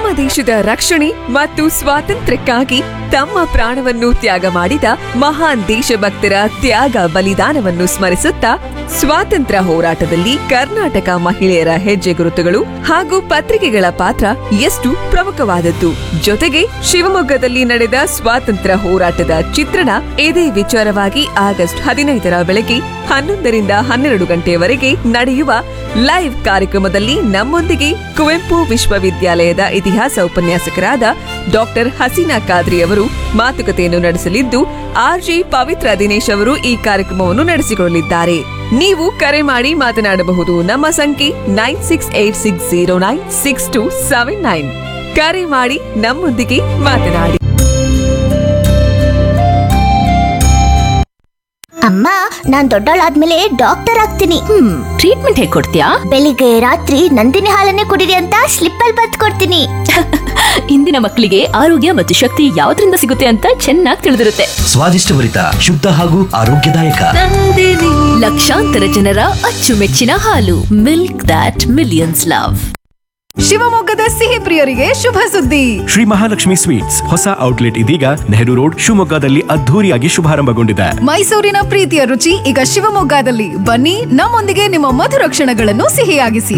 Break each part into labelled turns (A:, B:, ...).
A: ದೇಶದ ರಕ್ಷಣೆ ಮತ್ತು ಸ್ವಾತಂತ್ರ್ಯಕ್ಕಾಗಿ ತಮ್ಮ ಪ್ರಾಣವನ್ನು ತ್ಯಾಗ ಮಾಡಿದ ಮಹಾನ್ ದೇಶಭಕ್ತರ ತ್ಯಾಗ ಬಲಿದಾನವನ್ನು ಸ್ಮರಿಸುತ್ತಾ ಸ್ವಾತಂತ್ರ್ಯ ಹೋರಾಟದಲ್ಲಿ ಕರ್ನಾಟಕ ಮಹಿಳೆಯರ ಹೆಜ್ಜೆ ಗುರುತುಗಳು ಹಾಗೂ ಪತ್ರಿಕೆಗಳ ಪಾತ್ರ ಎಷ್ಟು ಪ್ರಮುಖವಾದದ್ದು ಜೊತೆಗೆ ಶಿವಮೊಗ್ಗದಲ್ಲಿ ನಡೆದ ಸ್ವಾತಂತ್ರ್ಯ ಹೋರಾಟದ ಚಿತ್ರಣ ಇದೇ ವಿಚಾರವಾಗಿ ಆಗಸ್ಟ್ ಹದಿನೈದರ ಬೆಳಗ್ಗೆ ಹನ್ನೊಂದರಿಂದ ಹನ್ನೆರಡು ಗಂಟೆಯವರೆಗೆ ನಡೆಯುವ ಲೈವ್ ಕಾರ್ಯಕ್ರಮದಲ್ಲಿ ನಮ್ಮೊಂದಿಗೆ ಕುವೆಂಪು ವಿಶ್ವವಿದ್ಯಾಲಯದ ಇತಿಹಾಸ ಉಪನ್ಯಾಸಕರಾದ ಡಾಕ್ಟರ್ ಹಸೀನಾ ಖಾದ್ರಿ ಅವರು ಮಾತುಕತೆಯನ್ನು ನಡೆಸಲಿದ್ದು ಆರ್ಜಿ ಪವಿತ್ರ ದಿನೇಶ್ ಅವರು ಈ ಕಾರ್ಯಕ್ರಮವನ್ನು ನಡೆಸಿಕೊಳ್ಳಲಿದ್ದಾರೆ ನೀವು ಕರೆ ಮಾಡಿ ಮಾತನಾಡಬಹುದು ನಮ್ಮ ಸಂಖ್ಯೆ nine six eight six zero nine six two seven nine ಕರೆ ಮಾಡಿ ನಮ್ಮೊಂದಿಗೆ ಮಾತನಾಡಿ
B: ಅಮ್ಮ ನಾನ್ ದೊಡ್ಡವಳಾದ್ಮೇಲೆ ಡಾಕ್ಟರ್ ಆಗ್ತೀನಿ
C: ಹ್ಮ್ ಟ್ರೀಟ್ಮೆಂಟ್ ಹೇಗ್ ಕೊಡ್ತೀಯಾ
B: ಬೆಳಿಗ್ಗೆ ರಾತ್ರಿ ನಂದಿನಿ ಹಾಲನ್ನೇ ಕುಡಿರಿ ಅಂತ ಸ್ಲಿಪ್ ಅಲ್ಲಿ ಬತ್ ಕೊಡ್ತೀನಿ
C: ಇಂದಿನ ಮಕ್ಕಳಿಗೆ ಆರೋಗ್ಯ ಮತ್ತು ಶಕ್ತಿ ಯಾವ್ದ್ರಿಂದ ಸಿಗುತ್ತೆ ಅಂತ ಚೆನ್ನಾಗಿ ತಿಳಿದಿರುತ್ತೆ
D: ಸ್ವಾದಿಷ್ಟಭರಿತ ಶುದ್ಧ ಹಾಗೂ ಆರೋಗ್ಯದಾಯಕ
C: ಲಕ್ಷಾಂತರ ಜನರ ಅಚ್ಚುಮೆಚ್ಚಿನ ಹಾಲು ಮಿಲ್ಕ್ ದಾಟ್ ಮಿಲಿಯನ್ಸ್ ಲವ್
E: ಶಿವಮೊಗ್ಗದ ಸಿಹಿ ಪ್ರಿಯರಿಗೆ ಶುಭ ಸುದ್ದಿ
F: ಶ್ರೀ ಮಹಾಲಕ್ಷ್ಮಿ ಸ್ವೀಟ್ಸ್ ಹೊಸ ಔಟ್ಲೆಟ್ ಇದೀಗ ನೆಹರು ರೋಡ್ ಶಿವಮೊಗ್ಗದಲ್ಲಿ ಅದ್ಧೂರಿಯಾಗಿ ಶುಭಾರಂಭಗೊಂಡಿದೆ
E: ಮೈಸೂರಿನ ಪ್ರೀತಿಯ ರುಚಿ ಈಗ ಶಿವಮೊಗ್ಗದಲ್ಲಿ ಬನ್ನಿ ನಮ್ಮೊಂದಿಗೆ ನಿಮ್ಮ ಮಧುರ ಕ್ಷಣಗಳನ್ನು ಸಿಹಿಯಾಗಿಸಿ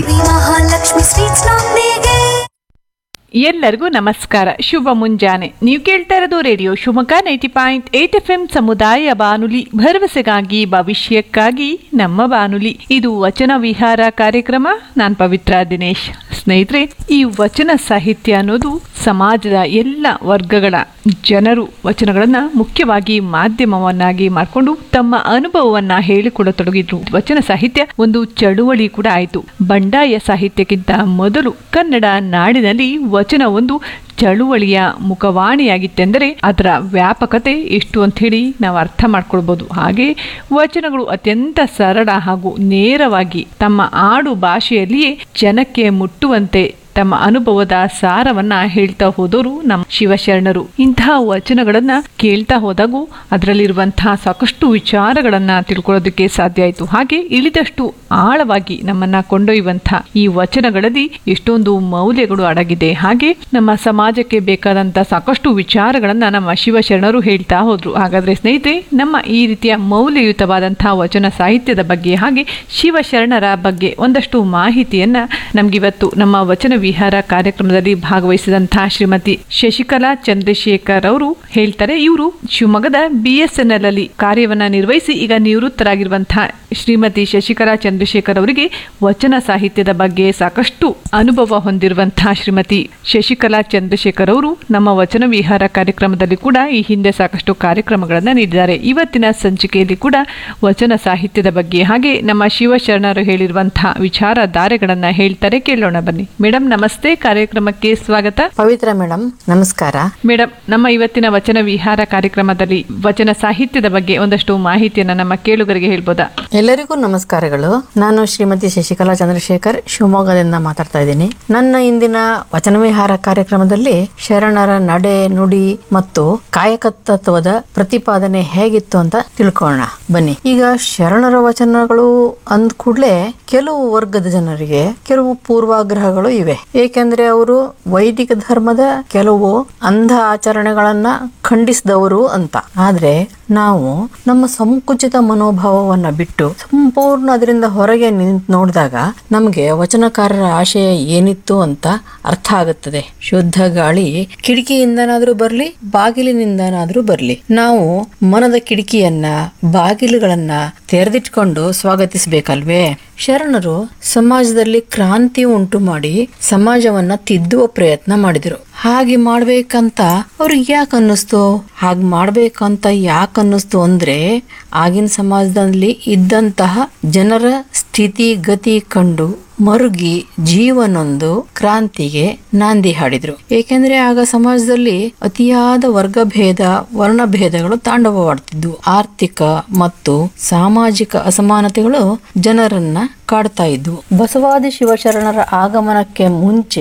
G: ಎಲ್ಲರಿಗೂ ನಮಸ್ಕಾರ ಶುಭ ಮುಂಜಾನೆ ನೀವು ಕೇಳ್ತಾ ಇರೋದು radio Shivamogga ninety point eight F M ಸಮುದಾಯ ಬಾನುಲಿ ಭರವಸೆಗಾಗಿ ಭವಿಷ್ಯಕ್ಕಾಗಿ ನಮ್ಮ ಬಾನುಲಿ ಇದು ವಚನ ವಿಹಾರ ಕಾರ್ಯಕ್ರಮ ನಾನು ಪವಿತ್ರ ದಿನೇಶ್ ಸ್ನೇಹಿತರೆ ಈ ವಚನ ಸಾಹಿತ್ಯ ಅನ್ನೋದು ಸಮಾಜದ ಎಲ್ಲ ವರ್ಗಗಳ ಜನರು ವಚನಗಳನ್ನ ಮುಖ್ಯವಾಗಿ ಮಾಧ್ಯಮವನ್ನಾಗಿ ಮಾಡಿಕೊಂಡು ತಮ್ಮ ಅನುಭವವನ್ನ ಹೇಳಿಕೊಡತೊಡಗಿದ್ರು ವಚನ ಸಾಹಿತ್ಯ ಒಂದು ಚಳುವಳಿ ಕೂಡ ಆಯಿತು ಬಂಡಾಯ ಸಾಹಿತ್ಯಕ್ಕಿಂತ ಮೊದಲು ಕನ್ನಡ ನಾಡಿನಲ್ಲಿ ವಚನ ಒಂದು ಚಳುವಳಿಯ ಮುಖವಾಣಿಯಾಗಿತ್ತೆಂದರೆ ಅದರ ವ್ಯಾಪಕತೆ ಎಷ್ಟು ಅಂತ ಹೇಳಿ ನಾವು ಅರ್ಥ ಮಾಡ್ಕೊಳ್ಬೋದು ಹಾಗೆ ವಚನಗಳು ಅತ್ಯಂತ ಸರಳ ಹಾಗೂ ನೇರವಾಗಿ ತಮ್ಮ ಆಡು ಭಾಷೆಯಲ್ಲಿಯೇ ಜನಕ್ಕೆ ಮುಟ್ಟುವಂತೆ ತಮ್ಮ ಅನುಭವದ ಸಾರವನ್ನ ಹೇಳ್ತಾ ಹೋದವರು ನಮ್ಮ ಶಿವಶರಣರು ಇಂತಹ ವಚನಗಳನ್ನ ಕೇಳ್ತಾ ಹೋದಾಗೂ ಅದರಲ್ಲಿರುವಂತಹ ಸಾಕಷ್ಟು ವಿಚಾರಗಳನ್ನ ತಿಳ್ಕೊಳ್ಳೋದಕ್ಕೆ ಸಾಧ್ಯ ಆಯಿತು ಹಾಗೆ ಇಳಿದಷ್ಟು ಆಳವಾಗಿ ನಮ್ಮನ್ನ ಕೊಂಡೊಯ್ಯುವಂತಹ ಈ ವಚನಗಳಲ್ಲಿ ಎಷ್ಟೊಂದು ಮೌಲ್ಯಗಳು ಅಡಗಿದೆ ಹಾಗೆ ನಮ್ಮ ಸಮಾಜಕ್ಕೆ ಬೇಕಾದಂತ ಸಾಕಷ್ಟು ವಿಚಾರಗಳನ್ನ ನಮ್ಮ ಶಿವಶರಣರು ಹೇಳ್ತಾ ಹೋದ್ರು ಹಾಗಾದ್ರೆ ಸ್ನೇಹಿತರೆ ನಮ್ಮ ಈ ರೀತಿಯ ಮೌಲ್ಯಯುತವಾದಂತಹ ವಚನ ಸಾಹಿತ್ಯದ ಬಗ್ಗೆ ಹಾಗೆ ಶಿವಶರಣರ ಬಗ್ಗೆ ಒಂದಷ್ಟು ಮಾಹಿತಿಯನ್ನ ನಮ್ಗಿವತ್ತು ನಮ್ಮ ವಚನ ವಿಹಾರ ಕಾರ್ಯಕ್ರಮದಲ್ಲಿ ಭಾಗವಹಿಸಿದಂತಹ ಶ್ರೀಮತಿ ಶಶಿಕಲಾ ಚಂದ್ರಶೇಖರ್ ಅವರು ಹೇಳ್ತಾರೆ ಇವರು ಶಿವಮೊಗ್ಗದ ಬಿ ಎಸ್ ಎನ್ ಎಲ್ ಅಲ್ಲಿ ಕಾರ್ಯವನ್ನ ನಿರ್ವಹಿಸಿ ಈಗ ನಿವೃತ್ತರಾಗಿರುವಂತಹ ಶ್ರೀಮತಿ ಶಶಿಕಲಾ ಚಂದ್ರಶೇಖರ್ ಅವರಿಗೆ ವಚನ ಸಾಹಿತ್ಯದ ಬಗ್ಗೆ ಸಾಕಷ್ಟು ಅನುಭವ ಹೊಂದಿರುವಂತಹ ಶ್ರೀಮತಿ ಶಶಿಕಲಾ ಚಂದ್ರಶೇಖರ್ ಅವರು ನಮ್ಮ ವಚನ ವಿಹಾರ ಕಾರ್ಯಕ್ರಮದಲ್ಲಿ ಕೂಡ ಈ ಹಿಂದೆ ಸಾಕಷ್ಟು ಕಾರ್ಯಕ್ರಮಗಳನ್ನ ನೀಡಿದ್ದಾರೆ ಇವತ್ತಿನ ಸಂಚಿಕೆಯಲ್ಲಿ ಕೂಡ ವಚನ ಸಾಹಿತ್ಯದ ಬಗ್ಗೆ ಹಾಗೆ ನಮ್ಮ ಶಿವಶರಣರು ಹೇಳಿರುವಂತಹ ವಿಚಾರಧಾರೆಗಳನ್ನ ಹೇಳ್ತಾರೆ ಕೇಳೋಣ ಬನ್ನಿ ಮೇಡಮ್ ನಮಸ್ತೆ ಕಾರ್ಯಕ್ರಮಕ್ಕೆ ಸ್ವಾಗತ
H: ಪವಿತ್ರ ಮೇಡಮ್ ನಮಸ್ಕಾರ
G: ಮೇಡಮ್ ನಮ್ಮ ಇವತ್ತಿನ ವಚನ ವಿಹಾರ ಕಾರ್ಯಕ್ರಮದಲ್ಲಿ ವಚನ ಸಾಹಿತ್ಯದ ಬಗ್ಗೆ ಒಂದಷ್ಟು ಮಾಹಿತಿಯನ್ನ ನಮ್ಮ ಕೇಳುಗರಿಗೆ ಹೇಳ್ಬೋದಾ
H: ಎಲ್ಲರಿಗೂ ನಮಸ್ಕಾರಗಳು ನಾನು ಶ್ರೀಮತಿ ಶಶಿಕಲಾ ಚಂದ್ರಶೇಖರ್ ಶಿವಮೊಗ್ಗದಿಂದ ಮಾತಾಡ್ತಾ ಇದ್ದೀನಿ ನನ್ನ ಇಂದಿನ ವಚನ ವಿಹಾರ ಕಾರ್ಯಕ್ರಮದಲ್ಲಿ ಶರಣರ ನಡೆ ನುಡಿ ಮತ್ತು ಕಾಯಕತತ್ವದ ಪ್ರತಿಪಾದನೆ ಹೇಗಿತ್ತು ಅಂತ ತಿಳ್ಕೊಳ್ಳೋಣ ಬನ್ನಿ ಈಗ ಶರಣರ ವಚನಗಳು ಅಂದ ಕೂಡಲೇ ಕೆಲವು ವರ್ಗದ ಜನರಿಗೆ ಕೆಲವು ಪೂರ್ವಾಗ್ರಹಗಳು ಇವೆ ಏಕೆಂದ್ರೆ ಅವರು ವೈದಿಕ ಧರ್ಮದ ಕೆಲವು ಅಂಧ ಆಚರಣೆಗಳನ್ನ ಖಂಡಿಸಿದವರು ಅಂತ ಆದ್ರೆ ನಾವು ನಮ್ಮ ಸಂಕುಚಿತ ಮನೋಭಾವವನ್ನ ಬಿಟ್ಟು ಸಂಪೂರ್ಣ ಅದರಿಂದ ಹೊರಗೆ ನಿಂತು ನೋಡಿದಾಗ ನಮಗೆ ವಚನಕಾರರ ಆಶಯ ಏನಿತ್ತು ಅಂತ ಅರ್ಥ ಆಗುತ್ತದೆ ಶುದ್ಧ ಗಾಳಿ ಕಿಟಕಿಯಿಂದನಾದ್ರೂ ಬರ್ಲಿ ಬಾಗಿಲಿನಿಂದನಾದ್ರೂ ಬರ್ಲಿ ನಾವು ಮನದ ಕಿಟಕಿಯನ್ನ ಬಾಗಿಲುಗಳನ್ನ ತೆರೆದಿಟ್ಕೊಂಡು ಸ್ವಾಗತಿಸಬೇಕಲ್ವೇ ಶರಣರು ಸಮಾಜದಲ್ಲಿ ಕ್ರಾಂತಿ ಉಂಟು ಮಾಡಿ ಸಮಾಜವನ್ನ ತಿದ್ದುವ ಪ್ರಯತ್ನ ಮಾಡಿದ್ರು ಹಾಗೆ ಮಾಡ್ಬೇಕಂತ ಅವ್ರಿಗೆ ಯಾಕೆ ಅನ್ನಿಸ್ತು ಹಾಗೆ ಮಾಡ್ಬೇಕಂತ ಯಾಕೆ ಅನ್ನಿಸ್ತು ಅಂದ್ರೆ ಆಗಿನ ಸಮಾಜದಲ್ಲಿ ಇದ್ದಂತಹ ಜನರ ಸ್ಥಿತಿ ಗತಿ ಕಂಡು ಮರುಗಿ ಜೀವನೊಂದು ಕ್ರಾಂತಿಗೆ ನಾಂದಿ ಹಾಡಿದ್ರು ಏಕೆಂದ್ರೆ ಆಗ ಸಮಾಜದಲ್ಲಿ ಅತಿಯಾದ ವರ್ಗಭೇದ ವರ್ಣಭೇದಗಳು ತಾಂಡವವಾಡ್ತಿದ್ವು ಆರ್ಥಿಕ ಮತ್ತು ಸಾಮಾಜಿಕ ಅಸಮಾನತೆಗಳು ಜನರನ್ನ ಕಾಡ್ತಾ ಇದ್ವು ಬಸವಾದಿ ಶಿವಶರಣರ ಆಗಮನಕ್ಕೆ ಮುಂಚೆ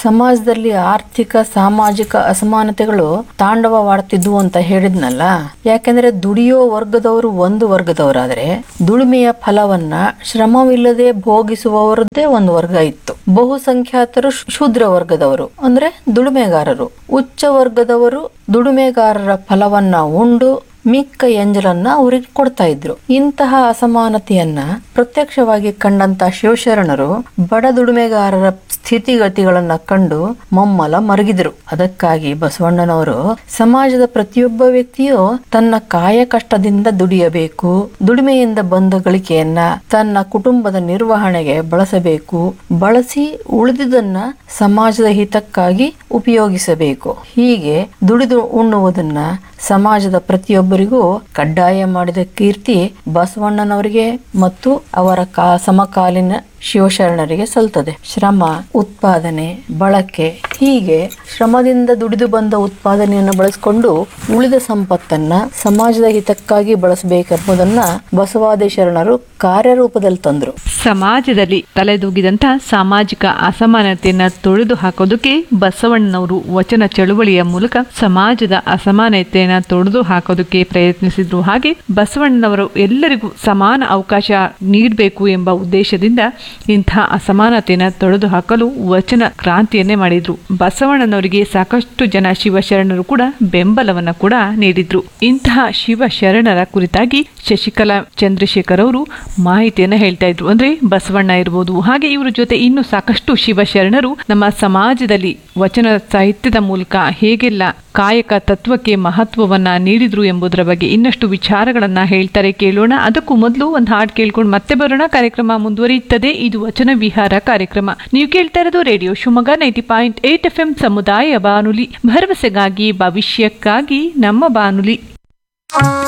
H: ಸಮಾಜದಲ್ಲಿ ಆರ್ಥಿಕ ಸಾಮಾಜಿಕ ಅಸಮಾನತೆಗಳು ತಾಂಡವವಾಡ್ತಿದ್ವು ಅಂತ ಹೇಳಿದ್ನಲ್ಲ ಯಾಕೆಂದ್ರೆ ದುಡಿಯೋ ವರ್ಗದವರು ಒಂದು ವರ್ಗದವರಾದ್ರೆ ದುಡಿಮೆಯ ಫಲವನ್ನ ಶ್ರಮವಿಲ್ಲದೆ ಭೋಗಿಸುವವರದ್ದೇ ಒಂದು ವರ್ಗ ಇತ್ತು ಬಹುಸಂಖ್ಯಾತರು ಶೂದ್ರ ವರ್ಗದವರು ಅಂದ್ರೆ ದುಡಿಮೆಗಾರರು ಉಚ್ಚ ವರ್ಗದವರು ದುಡಿಮೆಗಾರರ ಫಲವನ್ನ ಉಂಡು ಮಿಕ್ಕ ಎಂಜಲನ್ನ ಅವ್ರಿಗೆ ಕೊಡ್ತಾ ಇದ್ರು ಇಂತಹ ಅಸಮಾನತೆಯನ್ನ ಪ್ರತ್ಯಕ್ಷವಾಗಿ ಕಂಡಂತ ಶಿವಶರಣರು ಬಡ ದುಡಿಮೆಗಾರರ ಸ್ಥಿತಿಗತಿಗಳನ್ನ ಕಂಡು ಮಮ್ಮಲ ಮರಗಿದ್ರು ಅದಕ್ಕಾಗಿ ಬಸವಣ್ಣನವರು ಸಮಾಜದ ಪ್ರತಿಯೊಬ್ಬ ವ್ಯಕ್ತಿಯು ತನ್ನ ಕಾಯ ಕಷ್ಟದಿಂದ ದುಡಿಯಬೇಕು ದುಡಿಮೆಯಿಂದ ಬಂದ ಗಳಿಕೆಯನ್ನ ತನ್ನ ಕುಟುಂಬದ ನಿರ್ವಹಣೆಗೆ ಬಳಸಬೇಕು ಬಳಸಿ ಉಳಿದುದನ್ನ ಸಮಾಜದ ಹಿತಕ್ಕಾಗಿ ಉಪಯೋಗಿಸಬೇಕು ಹೀಗೆ ದುಡಿದು ಉಣ್ಣುವುದನ್ನ ಸಮಾಜದ ಪ್ರತಿಯೊಬ್ಬರಿಗೂ ಕಡ್ಡಾಯ ಮಾಡಿದ ಕೀರ್ತಿ ಬಸವಣ್ಣನವರಿಗೆ ಮತ್ತು ಅವರ ಕಾ ಸಮಕಾಲೀನ ಶಿವಶರಣರಿಗೆ ಸಲ್ತದೆ ಶ್ರಮ ಉತ್ಪಾದನೆ ಬಳಕೆ ಹೀಗೆ ಶ್ರಮದಿಂದ ದುಡಿದು ಬಂದ ಉತ್ಪಾದನೆಯನ್ನು ಬಳಸಿಕೊಂಡು ಉಳಿದ ಸಂಪತ್ತನ್ನ ಸಮಾಜದ ಹಿತಕ್ಕಾಗಿ ಬಳಸಬೇಕೆಂಬುದನ್ನ ಬಸವಾದಿ ಶರಣರು ಕಾರ್ಯರೂಪದಲ್ಲಿ ತಂದ್ರು
G: ಸಮಾಜದಲ್ಲಿ ತಲೆದೂಗಿದಂತ ಸಾಮಾಜಿಕ ಅಸಮಾನತೆಯನ್ನ ತೊಳೆದು ಹಾಕೋದಕ್ಕೆ ಬಸವಣ್ಣನವರು ವಚನ ಚಳುವಳಿಯ ಮೂಲಕ ಸಮಾಜದ ಅಸಮಾನತೆಯನ್ನ ತೊಡೆದು ಹಾಕೋದಕ್ಕೆ ಪ್ರಯತ್ನಿಸಿದ್ರು ಹಾಗೆ ಬಸವಣ್ಣನವರು ಎಲ್ಲರಿಗೂ ಸಮಾನ ಅವಕಾಶ ನೀಡಬೇಕು ಎಂಬ ಉದ್ದೇಶದಿಂದ ಇಂಥ ಅಸಮಾನತೆಯನ್ನ ತೊಡೆದು ಹಾಕಲು ವಚನ ಕ್ರಾಂತಿಯನ್ನೇ ಮಾಡಿದ್ರು ಬಸವಣ್ಣನವರಿಗೆ ಸಾಕಷ್ಟು ಜನ ಶಿವಶರಣರು ಕೂಡ ಬೆಂಬಲವನ್ನ ಕೂಡ ನೀಡಿದ್ರು ಇಂತಹ ಶಿವಶರಣರ ಕುರಿತಾಗಿ ಶಶಿಕಲಾ ಚಂದ್ರಶೇಖರ್ ಅವರು ಮಾಹಿತಿಯನ್ನ ಹೇಳ್ತಾ ಇದ್ರು ಅಂದ್ರೆ ಬಸವಣ್ಣ ಇರ್ಬೋದು ಹಾಗೆ ಇವ್ರ ಜೊತೆ ಇನ್ನು ಸಾಕಷ್ಟು ಶಿವಶರಣರು ನಮ್ಮ ಸಮಾಜದಲ್ಲಿ ವಚನ ಸಾಹಿತ್ಯದ ಮೂಲಕ ಹೇಗೆಲ್ಲ ಕಾಯಕ ತತ್ವಕ್ಕೆ ಮಹತ್ವವನ್ನ ನೀಡಿದ್ರು ಎಂಬುದರ ಬಗ್ಗೆ ಇನ್ನಷ್ಟು ವಿಚಾರಗಳನ್ನ ಹೇಳ್ತಾರೆ ಕೇಳೋಣ ಅದಕ್ಕೂ ಮೊದಲು ಒಂದು ಹಾಡು ಕೇಳ್ಕೊಂಡು ಮತ್ತೆ ಬರೋಣ ಕಾರ್ಯಕ್ರಮ ಮುಂದುವರಿಯುತ್ತದೆ ಇದು ವಚನ ವಿಹಾರ ಕಾರ್ಯಕ್ರಮ ನೀವು ಕೇಳ್ತಾ ಇರೋದು radio Shivamogga ninety point eight F M ಸಮುದಾಯ ಬಾನುಲಿ ಭರವಸೆಗಾಗಿ ಭವಿಷ್ಯಕ್ಕಾಗಿ ನಮ್ಮ ಬಾನುಲಿ